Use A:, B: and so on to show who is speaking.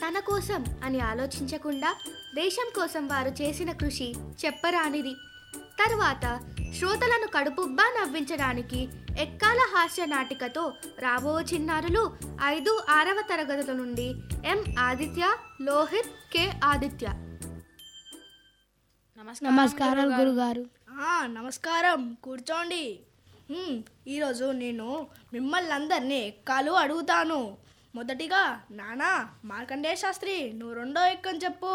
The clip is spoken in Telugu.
A: తన కోసం అని ఆలోచించకుండా దేశం కోసం వారు చేసిన కృషి చెప్పరానిది తరువాత శ్రోతలను కడుపుబ్బా నవ్వించడానికి ఎక్కాల హాస్య నాటికతో రాబో చిన్నారులు ఐదు ఆరవ తరగతుల నుండి ఎం ఆదిత్య లోహిత్ కె ఆదిత్య
B: నమస్కారాలు గురుగారు
C: ఆ, నమస్కారం కూర్చోండి హ్మ్, ఈరోజు నేను మిమ్మల్ని అందరినీ ఎక్కాలు అడుగుతాను మొదటిగా నానా మార్కండేయ శాస్త్రి నువ్వు రెండో ఎక్కని చెప్పు